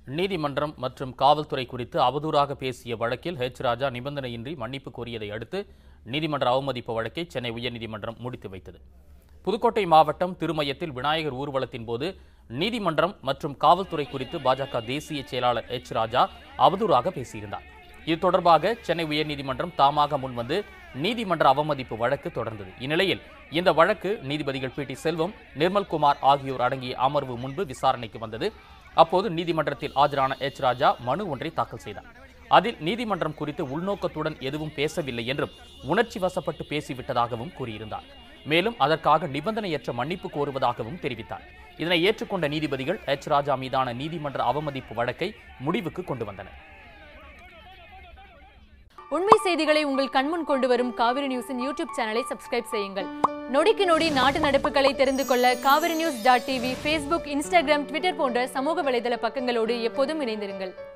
நீதிமன்றம் மற்றும் காவல்துறை குறித்து அவதூறாக பேசிய வழக்கில் ஹெச் ராஜா நிபந்தனையின்றி மன்னிப்பு கோரியதை அடுத்து நீதிமன்ற அவமதிப்பு வழக்கை சென்னை உயர்நீதிமன்றம் முடித்து வைத்தது புதுக்கோட்டை மாவட்டம் திருமயத்தில் விநாயகர் ஊர்வலத்தின் போது நீதிமன்றம் மற்றும் காவல்துறை குறித்து பாஜக தேசிய செயலாளர் எச் ராஜா அவதூறாக பேசியிருந்தார் இது தொடர்பாக சென்னை உயர்நீதிமன்றம் தாமாக முன்வந்து நீதிமன்ற அவமதிப்பு வழக்கு தொடர்ந்தது இந்நிலையில் இந்த வழக்கு நீதிபதிகள் பி டி செல்வம் நிர்மல்குமார் ஆகியோர் அடங்கிய அமர்வு முன்பு விசாரணைக்கு வந்தது அப்போது நீதிமன்றத்தில் ஆஜரான எச் ராஜா மனு ஒன்றை தாக்கல் செய்தார் அதில் நீதிமன்றம் குறித்து உள்நோக்கத்துடன் எதுவும் பேசவில்லை என்றும் உணர்ச்சி வசப்பட்டு பேசிவிட்டதாகவும் கூறியிருந்தார் மேலும் அதற்காக நிபந்தனையற்ற மன்னிப்பு கோருவதாகவும் தெரிவித்தார் இதனை ஏற்றுக்கொண்ட நீதிபதிகள் எச் ராஜா மீதான நீதிமன்ற அவமதிப்பு வழக்கை முடிவுக்கு கொண்டு வந்தனர் உண்மை செய்திகளை உங்கள் கண்முன் கொண்டு வரும் காவிரி நியூஸின் யூடியூப் சேனலை சப்ஸ்கிரைப் செய்யுங்கள் நொடிக்கு நொடி நாட்டு நடப்புகளை தெரிந்து கொள்ள Kaveri news dot TV Facebook Instagram Twitter போன்ற சமூக வலைதள பக்கங்களோடு எப்போதும் இணைந்திருங்கள்